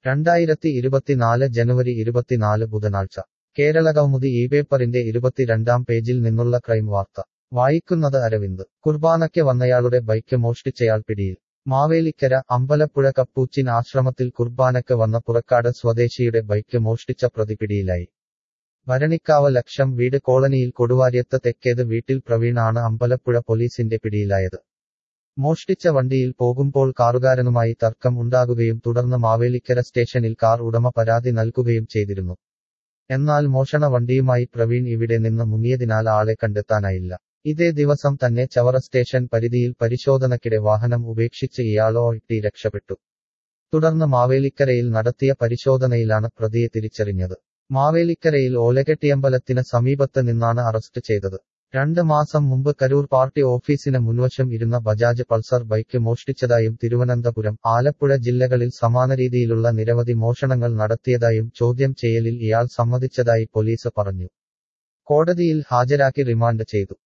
രണ്ടായിരത്തി ഇരുപത്തിനാല് ജനുവരി ഇരുപത്തിനാല് ബുധനാഴ്ച കേരള കൗമുദി ഈ പേപ്പറിന്റെ ഇരുപത്തിരണ്ടാം പേജിൽ നിന്നുള്ള ക്രൈം വാർത്ത വായിക്കുന്നത് അരവിന്ദ് കുർബാനയ്ക്ക് വന്നയാളുടെ ബൈക്ക് മോഷ്ടിച്ചയാൾ പിടിയിൽ മാവേലിക്കര അമ്പലപ്പുഴ കപ്പൂച്ചിൻ ആശ്രമത്തിൽ കുർബാനയ്ക്ക് വന്ന പുറക്കാട് സ്വദേശിയുടെ ബൈക്ക് മോഷ്ടിച്ച പ്രതി പിടിയിലായി ഭരണിക്കാവ് ലക്ഷം വീട് കോളനിയിൽ കൊടുവാര്യത്ത് തെക്കേത് വീട്ടിൽ പ്രവീൺ ആണ് അമ്പലപ്പുഴ പോലീസിന്റെ പിടിയിലായത് മോഷ്ടിച്ച വണ്ടിയിൽ പോകുമ്പോൾ കാറുകാരനുമായി തർക്കം ഉണ്ടാകുകയും തുടർന്ന് മാവേലിക്കര സ്റ്റേഷനിൽ കാർ ഉടമ പരാതി നൽകുകയും ചെയ്തിരുന്നു എന്നാൽ മോഷണ വണ്ടിയുമായി പ്രവീൺ ഇവിടെ നിന്ന് മുങ്ങിയതിനാൽ ആളെ കണ്ടെത്താനായില്ല ഇതേ ദിവസം തന്നെ ചവറ സ്റ്റേഷൻ പരിധിയിൽ പരിശോധനയ്ക്കിടെ വാഹനം ഉപേക്ഷിച്ച് ഇയാളോ ഇട്ടി രക്ഷപ്പെട്ടു തുടർന്ന് മാവേലിക്കരയിൽ നടത്തിയ പരിശോധനയിലാണ് പ്രതിയെ തിരിച്ചറിഞ്ഞത് മാവേലിക്കരയിൽ ഓലകെട്ടിയമ്പലത്തിന് സമീപത്ത് നിന്നാണ് അറസ്റ്റ് ചെയ്തത് രണ്ട് മാസം മുമ്പ് കരൂർ പാർട്ടി ഓഫീസിന് മുൻവശം ഇരുന്ന ബജാജ് പൾസർ ബൈക്ക് മോഷ്ടിച്ചതായും തിരുവനന്തപുരം ആലപ്പുഴ ജില്ലകളിൽ സമാന രീതിയിലുള്ള നിരവധി മോഷണങ്ങൾ നടത്തിയതായും ചോദ്യം ചെയ്യലിൽ ഇയാൾ സമ്മതിച്ചതായി പോലീസ് പറഞ്ഞു കോടതിയിൽ ഹാജരാക്കി റിമാൻഡ് ചെയ്തു